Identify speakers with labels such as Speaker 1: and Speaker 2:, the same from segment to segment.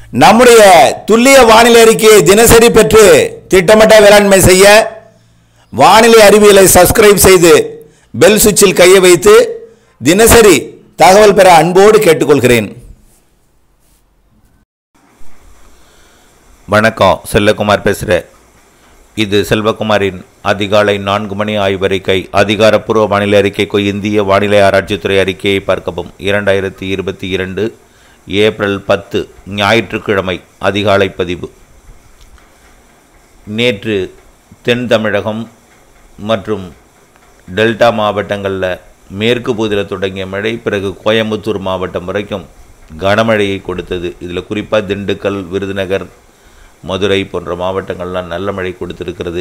Speaker 1: நம்முடைய துல்லிய வானிலை அறிக்கையை தினசரி பெற்று திட்டமிட்ட வேளாண்மை செய்ய வானிலை அறிவியலை சப்ஸ்கிரைப் செய்து பெல் சுவிட்சில் கையை வைத்து தினசரி தகவல் பெற அன்போடு கேட்டுக்கொள்கிறேன்
Speaker 2: வணக்கம் செல்லகுமார் பேசுகிறேன் இது செல்வகுமாரின் அதிகாலை நான்கு மணி ஆய்வறிக்கை அதிகாரப்பூர்வ வானிலை அறிக்கைக்கு இந்திய வானிலை ஆராய்ச்சித்துறை அறிக்கையை பார்க்கவும் இரண்டாயிரத்தி இருபத்தி இரண்டு ஏப்ரல் பத்து ஞாயிற்றுக்கிழமை அதிகாலை பதிவு நேற்று தென் தமிழகம் மற்றும் டெல்டா மாவட்டங்களில் மேற்கு பகுதியில் தொடங்கிய மழை பிறகு கோயம்புத்தூர் மாவட்டம் வரைக்கும் கனமழையை கொடுத்தது இதில் குறிப்பாக திண்டுக்கல் விருதுநகர் மதுரை போன்ற மாவட்டங்கள்லாம் நல்ல மழை கொடுத்திருக்கிறது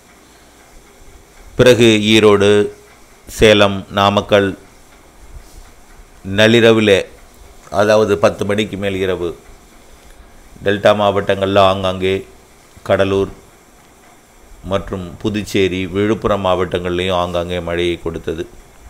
Speaker 2: பிறகு ஈரோடு சேலம் நாமக்கல் நள்ளிரவில் அதாவது பத்து மணிக்கு மேல் இரவு டெல்டா மாவட்டங்களில் ஆங்காங்கே கடலூர் மற்றும் புதுச்சேரி விழுப்புரம் மாவட்டங்கள்லேயும் ஆங்காங்கே மழையை கொடுத்தது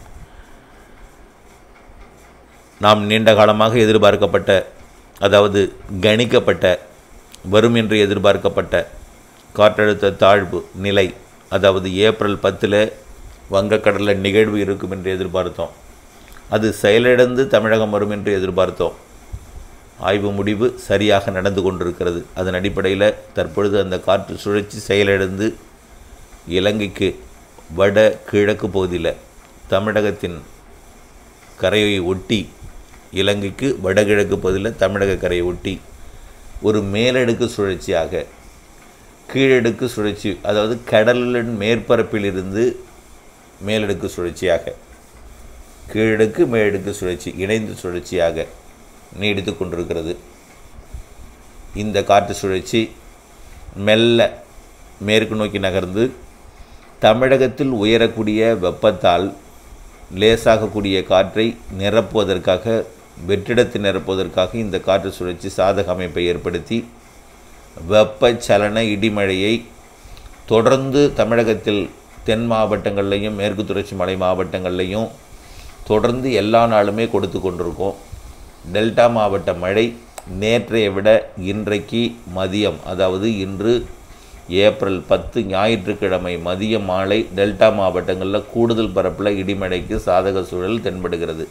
Speaker 2: நாம் நீண்ட காலமாக எதிர்பார்க்கப்பட்ட அதாவது கணிக்கப்பட்ட வரும் என்று எதிர்பார்க்கப்பட்ட காற்றழுத்த தாழ்வு நிலை அதாவது ஏப்ரல் பத்தில் வங்கக்கடலில் நிகழ்வு இருக்கும் என்று எதிர்பார்த்தோம் அது செயலிழந்து தமிழகம் வரும் என்று எதிர்பார்த்தோம் ஆய்வு முடிவு சரியாக நடந்து கொண்டிருக்கிறது அதன் அடிப்படையில் தற்பொழுது அந்த காற்று சுழற்சி செயலிழந்து இலங்கைக்கு வட கிழக்கு பகுதியில் தமிழகத்தின் கரையை ஒட்டி இலங்கைக்கு வடகிழக்கு பகுதியில் தமிழக கரையை ஒட்டி ஒரு மேலடுக்கு சுழற்சியாக கீழடுக்கு சுழற்சி அதாவது கடலின் மேற்பரப்பில் இருந்து மேலடுக்கு சுழற்சியாக கீழடுக்கு மேலடுக்கு சுழற்சி இணைந்து சுழற்சியாக நீடித்து கொண்டிருக்கிறது இந்த காற்று சுழற்சி மெல்ல மேற்கு நோக்கி நகர்ந்து தமிழகத்தில் உயரக்கூடிய வெப்பத்தால் லேசாகக்கூடிய காற்றை நிரப்புவதற்காக வெற்றிடத்தை நிரப்புவதற்காக இந்த காற்று சுழற்சி சாதக அமைப்பை ஏற்படுத்தி வெப்பச்சலன இடிமழையை தொடர்ந்து தமிழகத்தில் தென் மாவட்டங்கள்லையும் மேற்கு தொடர்ச்சி மலை மாவட்டங்கள்லையும் தொடர்ந்து எல்லா நாளுமே கொடுத்து கொண்டிருக்கோம் டெல்டா மாவட்ட மழை நேற்றைய விட இன்றைக்கு மதியம் அதாவது இன்று ஏப்ரல் பத்து ஞாயிற்றுக்கிழமை மதிய மாலை டெல்டா மாவட்டங்களில் கூடுதல் பரப்பில் இடிமழைக்கு சாதக சூழல் தென்படுகிறது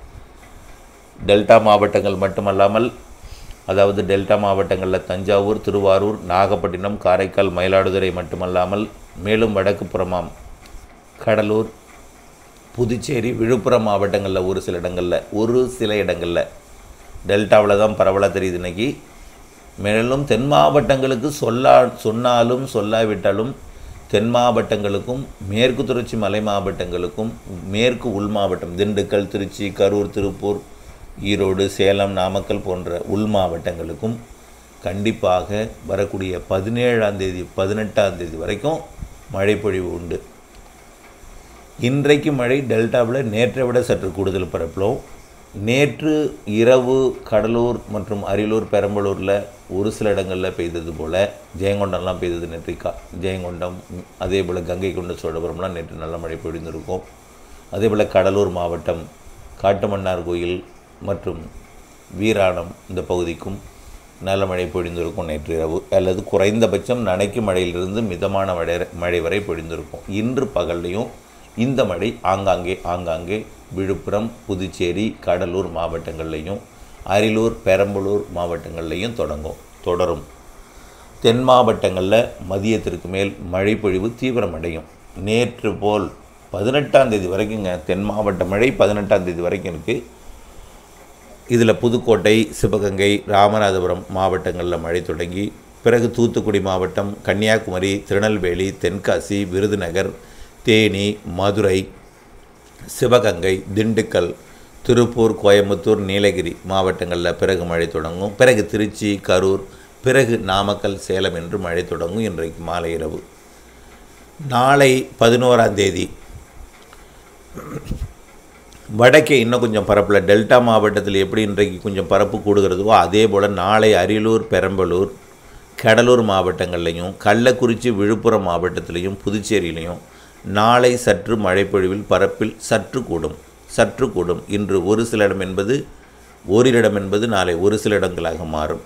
Speaker 2: டெல்டா மாவட்டங்கள் மட்டுமல்லாமல் அதாவது டெல்டா மாவட்டங்களில் தஞ்சாவூர் திருவாரூர் நாகப்பட்டினம் காரைக்கால் மயிலாடுதுறை மட்டுமல்லாமல் மேலும் வடக்கு புறமாம் கடலூர் புதுச்சேரி விழுப்புரம் மாவட்டங்களில் ஒரு சில இடங்களில் ஒரு சில இடங்களில் டெல்டாவில் தான் பரவலாக தெரியுது இன்னைக்கு மேலும் தென் மாவட்டங்களுக்கு சொல்லா சொன்னாலும் சொல்லாவிட்டாலும் தென் மாவட்டங்களுக்கும் மேற்கு தொடர்ச்சி மலை மாவட்டங்களுக்கும் மேற்கு உள் மாவட்டம் திண்டுக்கல் திருச்சி கரூர் திருப்பூர் ஈரோடு சேலம் நாமக்கல் போன்ற உள் மாவட்டங்களுக்கும் கண்டிப்பாக வரக்கூடிய பதினேழாம் தேதி பதினெட்டாம் தேதி வரைக்கும் மழை பொழிவு உண்டு இன்றைக்கு மழை டெல்டாவில் நேற்றை விட சற்று கூடுதல் பரப்பலும் நேற்று இரவு கடலூர் மற்றும் அரியலூர் பெரம்பலூரில் ஒரு சில இடங்களில் பெய்தது போல் ஜெயங்கொண்டம்லாம் பெய்தது நேற்றைக்கா ஜெயங்கொண்டம் அதே போல் கங்கை கொண்ட சோழபுரம்லாம் நேற்று நல்ல மழை பொழிந்திருக்கும் அதே போல் கடலூர் மாவட்டம் காட்டுமன்னார் கோயில் மற்றும் வீராணம் இந்த பகுதிக்கும் நல்ல மழை பொழிந்திருக்கும் நேற்று இரவு அல்லது குறைந்தபட்சம் நனைக்கும் மழையிலிருந்து மிதமான மழை மழை வரை பொழிந்திருக்கும் இன்று பகல்லையும் இந்த மழை ஆங்காங்கே ஆங்காங்கே விழுப்புரம் புதுச்சேரி கடலூர் மாவட்டங்கள்லையும் அரியலூர் பெரம்பலூர் மாவட்டங்கள்லையும் தொடங்கும் தொடரும் தென் மாவட்டங்களில் மதியத்திற்கு மேல் மழை பொழிவு தீவிரமடையும் நேற்று போல் பதினெட்டாம் தேதி வரைக்குங்க தென் மாவட்ட மழை பதினெட்டாம் தேதி வரைக்கும் இருக்குது இதில் புதுக்கோட்டை சிவகங்கை ராமநாதபுரம் மாவட்டங்களில் மழை தொடங்கி பிறகு தூத்துக்குடி மாவட்டம் கன்னியாகுமரி திருநெல்வேலி தென்காசி விருதுநகர் தேனி மதுரை சிவகங்கை திண்டுக்கல் திருப்பூர் கோயம்புத்தூர் நீலகிரி மாவட்டங்களில் பிறகு மழை தொடங்கும் பிறகு திருச்சி கரூர் பிறகு நாமக்கல் சேலம் என்று மழை தொடங்கும் இன்றைக்கு மாலை இரவு நாளை பதினோராம் தேதி வடக்கே இன்னும் கொஞ்சம் பரப்பில் டெல்டா மாவட்டத்தில் எப்படி இன்றைக்கு கொஞ்சம் பரப்பு கூடுகிறதோ அதே போல் நாளை அரியலூர் பெரம்பலூர் கடலூர் மாவட்டங்கள்லையும் கள்ளக்குறிச்சி விழுப்புரம் மாவட்டத்திலையும் புதுச்சேரியிலையும் நாளை சற்று மழைப்பொழிவில் பரப்பில் சற்று கூடும் சற்று கூடும் இன்று ஒரு சில இடம் என்பது ஓரிரு இடம் என்பது நாளை ஒரு சில இடங்களாக மாறும்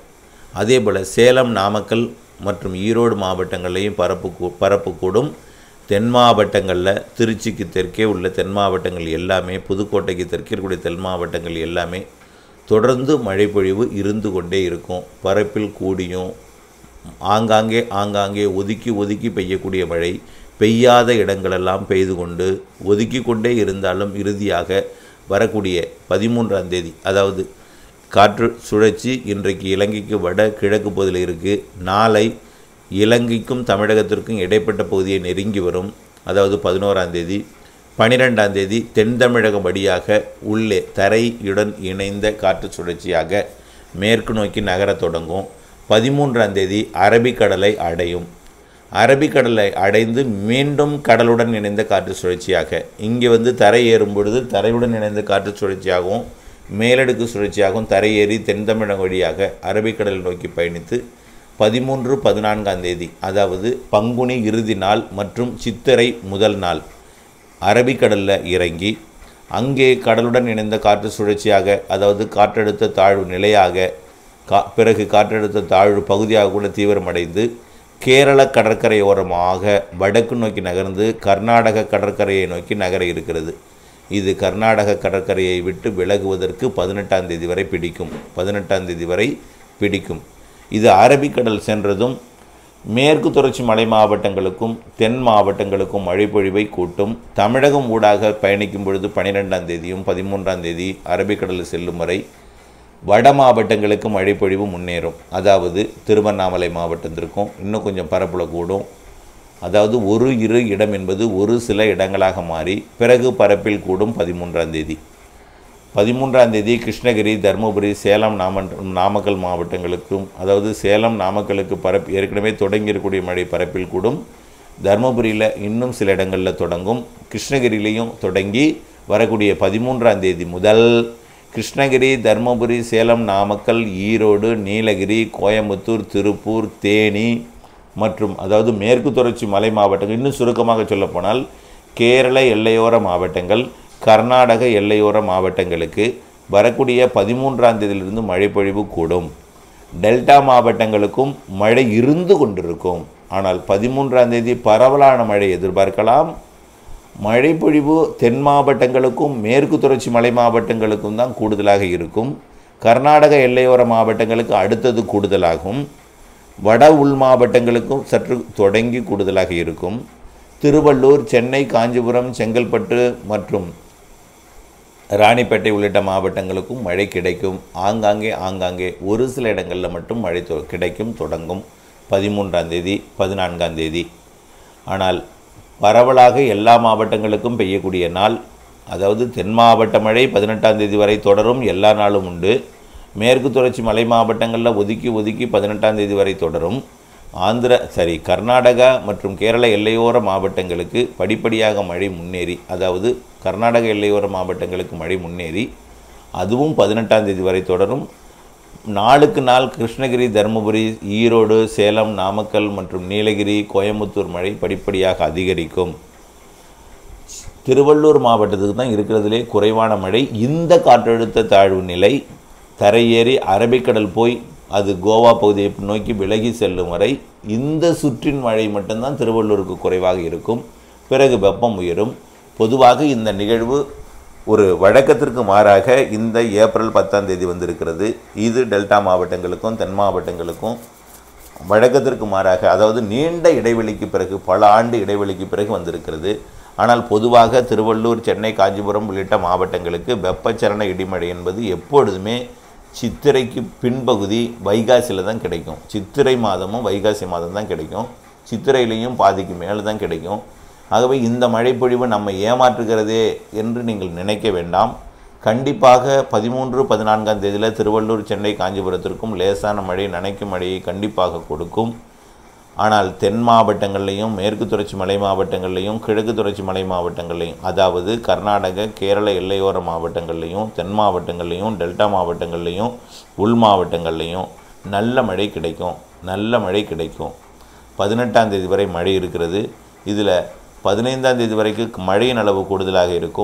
Speaker 2: அதே போல் சேலம் நாமக்கல் மற்றும் ஈரோடு மாவட்டங்கள்லையும் பரப்பு கூ- பரப்பக்கூடும் தென் மாவட்டங்களில் திருச்சிக்கு தெற்கே உள்ள தென் மாவட்டங்கள் எல்லாமே புதுக்கோட்டைக்கு தெற்கே இருக்கக்கூடிய தென் மாவட்டங்கள் எல்லாமே தொடர்ந்து மழைப்பொழிவு இருந்து கொண்டே இருக்கும் பரப்பில் கூடியும் ஆங்காங்கே ஆங்காங்கே ஒதுக்கி ஒதுக்கி பெய்யக்கூடிய மழை பெய்யாத இடங்களெல்லாம் பெய்து கொண்டு ஒதுக்கி கொண்டே இருந்தாலும் இறுதியாக வரக்கூடிய பதிமூன்றாம் தேதி அதாவது காற்று சுழற்சி இன்றைக்கு இலங்கைக்கு வட கிழக்கு பகுதியில் இருக்குது நாளை இலங்கைக்கும் தமிழகத்திற்கும் இடைப்பட்ட பகுதியை நெருங்கி வரும் அதாவது பதினோராம் தேதி பனிரெண்டாம் தேதி தென் தமிழகம் வழியாக உள்ளே தரையுடன் இணைந்த காற்று சுழற்சியாக மேற்கு நோக்கி நகரத் தொடங்கும் பதிமூன்றாம் தேதி அரபிக்கடலை அடையும் அரபிக்கடலை அடைந்து மீண்டும் கடலுடன் இணைந்த காற்று சுழற்சியாக இங்கே வந்து தரை ஏறும் பொழுது தரையுடன் இணைந்த காற்று சுழற்சியாகவும் மேலடுக்கு சுழற்சியாகவும் தரையேறி தென் தமிழகம் வழியாக அரபிக்கடல் நோக்கி பயணித்து பதிமூன்று பதினான்காம் தேதி அதாவது பங்குனி இறுதி நாள் மற்றும் சித்திரை முதல் நாள் அரபிக்கடலில் இறங்கி அங்கே கடலுடன் இணைந்த காற்று சுழற்சியாக அதாவது காற்றழுத்த தாழ்வு நிலையாக கா பிறகு காற்றழுத்த தாழ்வு பகுதியாக கூட தீவிரமடைந்து கேரள கடற்கரையோரமாக வடக்கு நோக்கி நகர்ந்து கர்நாடக கடற்கரையை நோக்கி நகர இருக்கிறது இது கர்நாடக கடற்கரையை விட்டு விலகுவதற்கு பதினெட்டாம் தேதி வரை பிடிக்கும் பதினெட்டாம் தேதி வரை பிடிக்கும் இது அரபிக்கடல் சென்றதும் மேற்கு தொடர்ச்சி மலை மாவட்டங்களுக்கும் தென் மாவட்டங்களுக்கும் மழைப்பொழிவை கூட்டும் தமிழகம் ஊடாக பயணிக்கும் பொழுது பன்னிரெண்டாம் தேதியும் பதிமூன்றாம் தேதி அரபிக்கடல் செல்லும் வரை வட மாவட்டங்களுக்கு மழைப்பொழிவு முன்னேறும் அதாவது திருவண்ணாமலை மாவட்டத்திற்கும் இன்னும் கொஞ்சம் பரப்புல கூடும் அதாவது ஒரு இரு இடம் என்பது ஒரு சில இடங்களாக மாறி பிறகு பரப்பில் கூடும் பதிமூன்றாம் தேதி பதிமூன்றாம் தேதி கிருஷ்ணகிரி தருமபுரி சேலம் நாம நாமக்கல் மாவட்டங்களுக்கும் அதாவது சேலம் நாமக்கலுக்கு பரப் ஏற்கனவே தொடங்கியிருக்கக்கூடிய மழை பரப்பில் கூடும் தருமபுரியில் இன்னும் சில இடங்களில் தொடங்கும் கிருஷ்ணகிரியிலையும் தொடங்கி வரக்கூடிய பதிமூன்றாம் தேதி முதல் கிருஷ்ணகிரி தருமபுரி சேலம் நாமக்கல் ஈரோடு நீலகிரி கோயம்புத்தூர் திருப்பூர் தேனி மற்றும் அதாவது மேற்கு தொடர்ச்சி மலை மாவட்டங்கள் இன்னும் சுருக்கமாக சொல்லப்போனால் கேரள எல்லையோர மாவட்டங்கள் கர்நாடக எல்லையோர மாவட்டங்களுக்கு வரக்கூடிய பதிமூன்றாம் தேதியிலிருந்து மழைப்பொழிவு கூடும் டெல்டா மாவட்டங்களுக்கும் மழை இருந்து கொண்டிருக்கும் ஆனால் பதிமூன்றாம் தேதி பரவலான மழை எதிர்பார்க்கலாம் மழைப்பொழிவு தென் மாவட்டங்களுக்கும் மேற்கு தொடர்ச்சி மலை மாவட்டங்களுக்கும் தான் கூடுதலாக இருக்கும் கர்நாடக எல்லையோர மாவட்டங்களுக்கு அடுத்தது கூடுதலாகும் வட உள் மாவட்டங்களுக்கும் சற்று தொடங்கி கூடுதலாக இருக்கும் திருவள்ளூர் சென்னை காஞ்சிபுரம் செங்கல்பட்டு மற்றும் ராணிப்பேட்டை உள்ளிட்ட மாவட்டங்களுக்கும் மழை கிடைக்கும் ஆங்காங்கே ஆங்காங்கே ஒரு சில இடங்களில் மட்டும் மழை தொ- கிடைக்கும் தொடங்கும் பதிமூன்றாம் தேதி பதினான்காம் தேதி ஆனால் பரவலாக எல்லா மாவட்டங்களுக்கும் பெய்யக்கூடிய நாள் அதாவது தென் மாவட்ட மழை பதினெட்டாம் தேதி வரை தொடரும் எல்லா நாளும் உண்டு மேற்கு தொடர்ச்சி மலை மாவட்டங்களில் ஒதுக்கி ஒதுக்கி பதினெட்டாம் தேதி வரை தொடரும் ஆந்திர சரி கர்நாடகா மற்றும் கேரள எல்லையோர மாவட்டங்களுக்கு படிப்படியாக மழை முன்னேறி அதாவது கர்நாடக எல்லையோர மாவட்டங்களுக்கு மழை முன்னேறி அதுவும் பதினெட்டாம் தேதி வரை தொடரும் நாளுக்கு நாள் கிருஷ்ணகிரி தருமபுரி ஈரோடு சேலம் நாமக்கல் மற்றும் நீலகிரி கோயம்புத்தூர் மழை படிப்படியாக அதிகரிக்கும் திருவள்ளூர் மாவட்டத்துக்கு தான் இருக்கிறதுலே குறைவான மழை இந்த காற்றழுத்த தாழ்வு நிலை தரையேறி அரபிக்கடல் போய் அது கோவா பகுதியை நோக்கி விலகி செல்லும் வரை இந்த சுற்றின் மழை மட்டும்தான் திருவள்ளூருக்கு குறைவாக இருக்கும் பிறகு வெப்பம் உயரும் பொதுவாக இந்த நிகழ்வு ஒரு வழக்கத்திற்கு மாறாக இந்த ஏப்ரல் பத்தாம் தேதி வந்திருக்கிறது இது டெல்டா மாவட்டங்களுக்கும் தென் மாவட்டங்களுக்கும் வழக்கத்திற்கு மாறாக அதாவது நீண்ட இடைவெளிக்கு பிறகு பல ஆண்டு இடைவெளிக்கு பிறகு வந்திருக்கிறது ஆனால் பொதுவாக திருவள்ளூர் சென்னை காஞ்சிபுரம் உள்ளிட்ட மாவட்டங்களுக்கு வெப்பச்சலன இடிமழை என்பது எப்பொழுதுமே சித்திரைக்கு பின்பகுதி வைகாசியில் தான் கிடைக்கும் சித்திரை மாதமும் வைகாசி மாதம் தான் கிடைக்கும் சித்திரையிலையும் பாதிக்கு மேலே தான் கிடைக்கும் ஆகவே இந்த மழைப்பொழிவு நம்மை ஏமாற்றுகிறதே என்று நீங்கள் நினைக்க வேண்டாம் கண்டிப்பாக பதிமூன்று பதினான்காம் தேதியில் திருவள்ளூர் சென்னை காஞ்சிபுரத்திற்கும் லேசான மழை நனைக்கும் மழையை கண்டிப்பாக கொடுக்கும் ஆனால் தென் மாவட்டங்கள்லையும் மேற்கு தொடர்ச்சி மலை மாவட்டங்கள்லையும் கிழக்கு தொடர்ச்சி மலை மாவட்டங்கள்லையும் அதாவது கர்நாடக கேரள எல்லையோர மாவட்டங்கள்லையும் தென் மாவட்டங்கள்லையும் டெல்டா மாவட்டங்கள்லையும் உள் மாவட்டங்கள்லையும் நல்ல மழை கிடைக்கும் நல்ல மழை கிடைக்கும் பதினெட்டாம் தேதி வரை மழை இருக்கிறது இதில் பதினைந்தாம் தேதி வரைக்கும் மழையின் அளவு கூடுதலாக இருக்கும்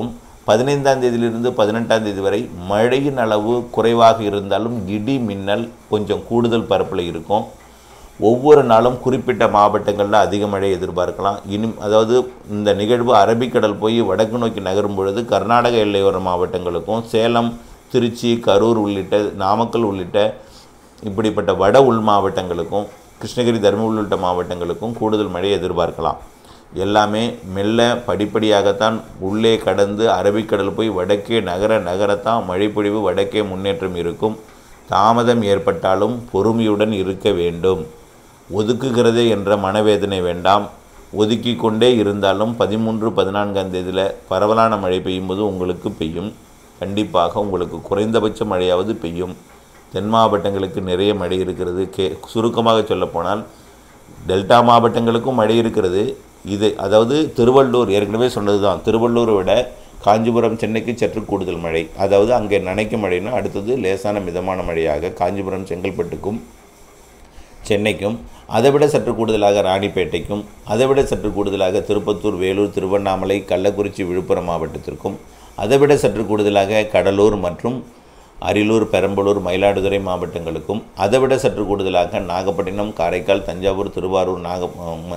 Speaker 2: பதினைந்தாம் தேதியிலிருந்து பதினெட்டாம் தேதி வரை மழையின் அளவு குறைவாக இருந்தாலும் இடி மின்னல் கொஞ்சம் கூடுதல் பரப்பில் இருக்கும் ஒவ்வொரு நாளும் குறிப்பிட்ட மாவட்டங்களில் அதிக மழை எதிர்பார்க்கலாம் இனி அதாவது இந்த நிகழ்வு அரபிக்கடல் போய் வடக்கு நோக்கி நகரும் பொழுது கர்நாடக எல்லையோர மாவட்டங்களுக்கும் சேலம் திருச்சி கரூர் உள்ளிட்ட நாமக்கல் உள்ளிட்ட இப்படிப்பட்ட வட உள் மாவட்டங்களுக்கும் கிருஷ்ணகிரி தருமபுரி உள்ளிட்ட மாவட்டங்களுக்கும் கூடுதல் மழை எதிர்பார்க்கலாம் எல்லாமே மெல்ல படிப்படியாகத்தான் உள்ளே கடந்து அரபிக்கடல் போய் வடக்கே நகர நகரத்தான் மழைப்பொழிவு வடக்கே முன்னேற்றம் இருக்கும் தாமதம் ஏற்பட்டாலும் பொறுமையுடன் இருக்க வேண்டும் ஒதுக்குகிறதே என்ற மனவேதனை வேண்டாம் ஒதுக்கி கொண்டே இருந்தாலும் பதிமூன்று பதினான்காம் தேதியில் பரவலான மழை பெய்யும்போது உங்களுக்கு பெய்யும் கண்டிப்பாக உங்களுக்கு குறைந்தபட்ச மழையாவது பெய்யும் தென் மாவட்டங்களுக்கு நிறைய மழை இருக்கிறது கே சுருக்கமாக சொல்லப்போனால் டெல்டா மாவட்டங்களுக்கும் மழை இருக்கிறது இது அதாவது திருவள்ளூர் ஏற்கனவே சொன்னது தான் திருவள்ளூரை விட காஞ்சிபுரம் சென்னைக்கு சற்று கூடுதல் மழை அதாவது அங்கே நனைக்கும் மழைனா அடுத்தது லேசான மிதமான மழையாக காஞ்சிபுரம் செங்கல்பட்டுக்கும் சென்னைக்கும் அதைவிட சற்று கூடுதலாக ராணிப்பேட்டைக்கும் அதைவிட சற்று கூடுதலாக திருப்பத்தூர் வேலூர் திருவண்ணாமலை கள்ளக்குறிச்சி விழுப்புரம் மாவட்டத்திற்கும் அதைவிட சற்று கூடுதலாக கடலூர் மற்றும் அரியலூர் பெரம்பலூர் மயிலாடுதுறை மாவட்டங்களுக்கும் அதைவிட சற்று கூடுதலாக நாகப்பட்டினம் காரைக்கால் தஞ்சாவூர் திருவாரூர் நாக ம-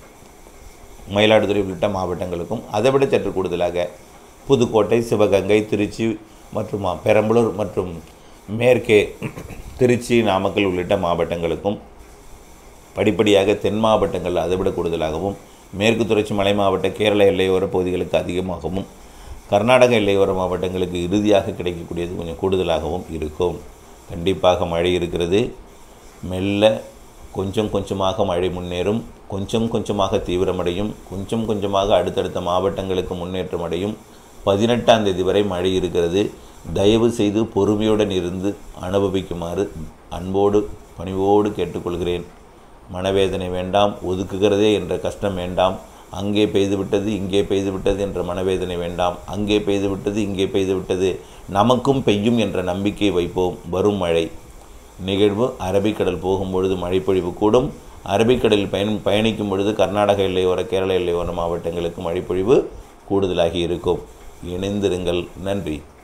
Speaker 2: மயிலாடுதுறை உள்ளிட்ட மாவட்டங்களுக்கும் அதைவிட சற்று கூடுதலாக புதுக்கோட்டை சிவகங்கை திருச்சி மற்றும் மா- பெரம்பலூர் மற்றும் மேற்கே திருச்சி நாமக்கல் உள்ளிட்ட மாவட்டங்களுக்கும் படிப்படியாக தென் மாவட்டங்கள் அதைவிட கூடுதலாகவும் மேற்கு தொடர்ச்சி மலை மாவட்ட கேரள எல்லையோர பகுதிகளுக்கு அதிகமாகவும் கர்நாடக எல்லையோர மாவட்டங்களுக்கு இறுதியாக கிடைக்கக்கூடியது கொஞ்சம் கூடுதலாகவும் இருக்கும் கண்டிப்பாக மழை இருக்கிறது மெல்ல கொஞ்சம் கொஞ்சமாக மழை முன்னேறும் கொஞ்சம் கொஞ்சமாக தீவிரமடையும் கொஞ்சம் கொஞ்சமாக அடுத்தடுத்த மாவட்டங்களுக்கு முன்னேற்றம் அடையும் பதினெட்டாம் தேதி வரை மழை இருக்கிறது தயவு செய்து பொறுமையுடன் இருந்து அனுபவிக்குமாறு அன்போடு பணிவோடு கேட்டுக்கொள்கிறேன் மனவேதனை வேண்டாம் ஒதுக்குகிறதே என்ற கஷ்டம் வேண்டாம் அங்கே பெய்துவிட்டது இங்கே பெய்துவிட்டது என்ற மனவேதனை வேண்டாம் அங்கே பெய்துவிட்டது இங்கே பெய்துவிட்டது நமக்கும் பெய்யும் என்ற நம்பிக்கை வைப்போம் வரும் மழை நிகழ்வு அரபிக்கடல் போகும்பொழுது மழைப்பொழிவு கூடும் அரபிக்கடலில் பயன் பயணிக்கும் பொழுது கர்நாடக எல்லையோர கேரள எல்லையோர மாவட்டங்களுக்கு மழைப்பொழிவு கூடுதலாகி இருக்கும் இணைந்திருங்கள் நன்றி